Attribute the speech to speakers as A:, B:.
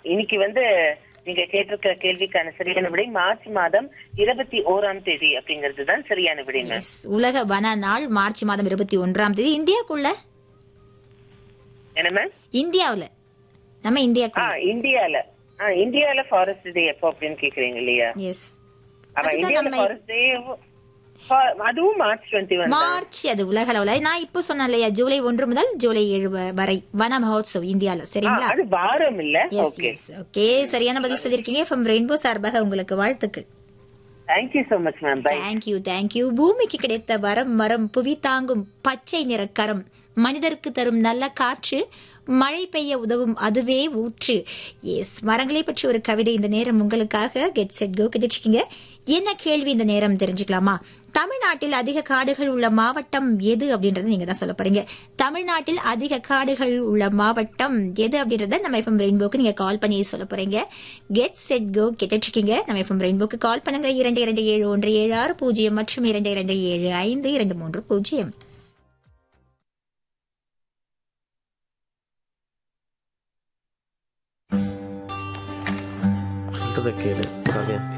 A: இன்னைக்கு வந்து நீங்க கேட்டிருக்கிற கேள்விக்கான சரியான விடை மார்ச் மாதம் இருபத்தி ஓராம் தேதி அப்படிங்கிறது தான் சரியான விடைங்க
B: Yes. உலக வன நாள் மார்ச் மாதம் இருபத்தி ஒன்றாம் தேதி இந்தியாக்குள்ள
A: என்ன மேம்
B: இந்தியாவுல நம்ம
A: ஆ
B: இந்தியாக்குள்ள
A: இந்தியால ஆ இந்தியால ஃபாரஸ்ட் டே எப்போ அப்படின்னு கேக்குறீங்க இல்லையா
B: எஸ்
A: ஆமா
B: அதுதான்
A: இந்தியால
B: நம்ம-
A: ஃபாரஸ்ட் டே அதுவும் மார்ச் டுவெண்ட்டி ஒன்
B: மார்ச் அது உலக அளவுல நான் இப்போ சொன்னேன் இல்லையா ஜூலை ஒன்று முதல் ஜூலை ஏழு வ- வரை வன மகோத்சவ் இந்தியால சரிங்களா
A: அது வாரம் இல்ல
B: எஸ்
A: ஓகே
B: எஸ் ஓகே சரியான பதில் சொல்லியிருக்கீங்க ஃப்ரம் ரெயின்போ சார்பாக உங்களுக்கு வாழ்த்துக்கள்
A: thank you so much ma'am bye
B: thank you thank you பூமிக்கு கிடைத்த வரம் மரம் புவி தாங்கும் பச்சை நிற கரம் மனிதருக்கு தரும் நல்ல காற்று மழை பெய்ய உதவும் அதுவே ஊற்று எஸ் மரங்களை பற்றி ஒரு கவிதை இந்த நேரம் உங்களுக்காக கெட் செட் கோ கிடைச்சிருக்கீங்க என்ன கேள்வி இந்த நேரம் தெரிஞ்சுக்கலாமா தமிழ்நாட்டில் அதிக காடுகள் உள்ள மாவட்டம் எது அப்படின்றத நீங்க தான் சொல்ல போறீங்க தமிழ்நாட்டில் அதிக காடுகள் உள்ள மாவட்டம் எது அப்படின்றத நம்ம எஃப்எம் ரெயின்போக்கு நீங்க கால் பண்ணி சொல்ல போறீங்க கெட் செட் கோ கேட்டுருக்கீங்க நம்ம எஃப்எம் ரெயின்போக்கு கால் பண்ணுங்க இரண்டு இரண்டு ஏழு ஒன்று ஏழு ஆறு பூஜ்ஜியம் மற்றும் இரண்டு இரண்டு ஏழு ஐந்து இரண்டு மூன்று பூஜ்ஜியம்
C: சொல்றத கேளு காவியா